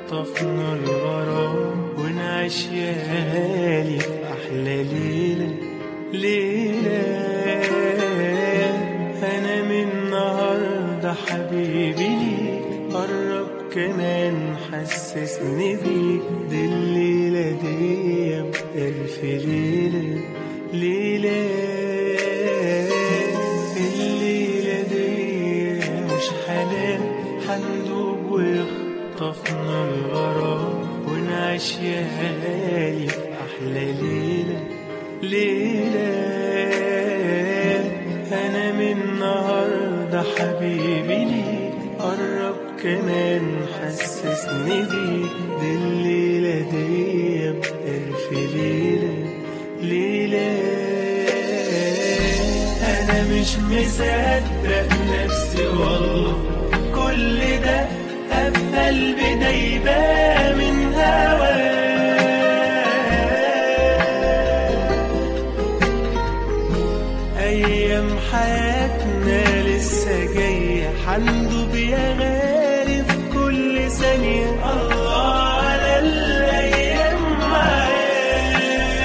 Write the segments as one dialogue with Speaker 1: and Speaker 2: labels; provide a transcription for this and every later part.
Speaker 1: يخطفنا الغرام ونعيش يالي في أحلى ليلة ليلة أنا من النهاردة حبيبي ليك قرب كمان حسسني بيك دي الليلة دي بألف ليلة ليلة الليلة دي مش حلال حندوب ويخطفنا الغرام ونعيش يالي في أحلى ليلة ليلة أنا من النهاردة حبيبي ليك قرب كمان حسسني بيك دي الليلة دي بألف ليلة ليلة أنا مش مصدق نفسي والله كل ده في قلبي دايبة من هواك أيام حياتنا لسه جاية حندوب يا غالي في كل ثانية الله على الأيام معاك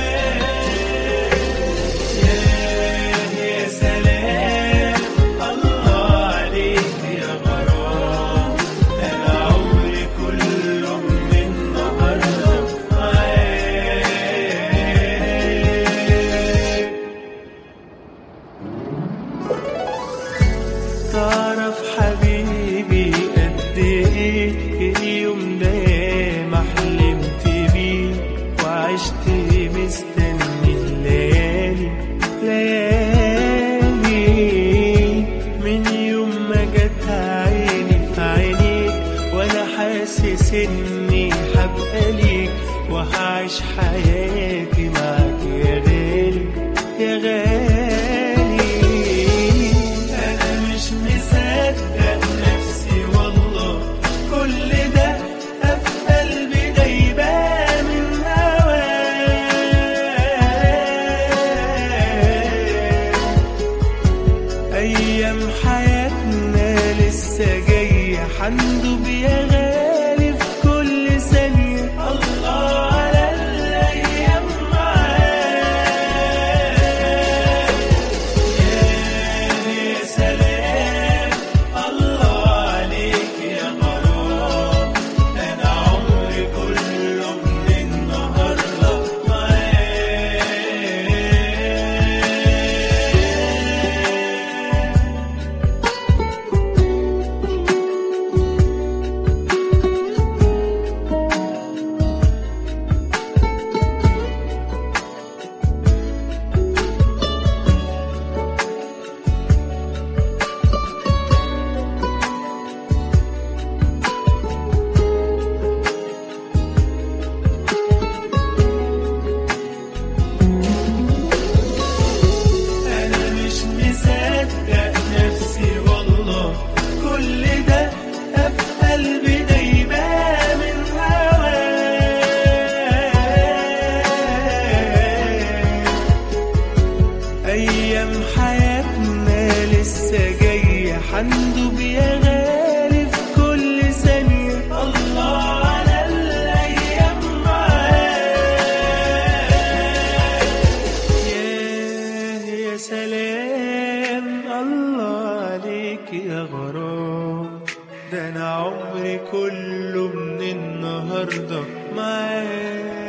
Speaker 1: يا يا سلام الله عليك يا غرام أنا عمري كله من النهاردة معاك تعرف حبيبي قد ايه اليوم ده ما حلمت بيه وعشت مستني الليالي ليالي من يوم ما جت عيني في عينيك وانا حاسس اني هبقى ليك وهعيش حياتي معاك يا غالي يا غالي انا مش مصدق نفسي والله كل ده في قلبي دايبه من هواك ايام حياتنا لسه جايه حندوب يا غالي في كل ثانيه الله على الايام معاك يا سلام الله عليك يا غرام انا عمري كله من النهارده معاك أنا مش مصدق نفسي والله كل ده في قلبي دايبة من هواك أيام حياتنا لسه جاية حندوب يا غالي في كل ثانية الله على الأيام معاك يا يا سلام الله عليك يا غرام ده انا عمري كله من النهارده معاك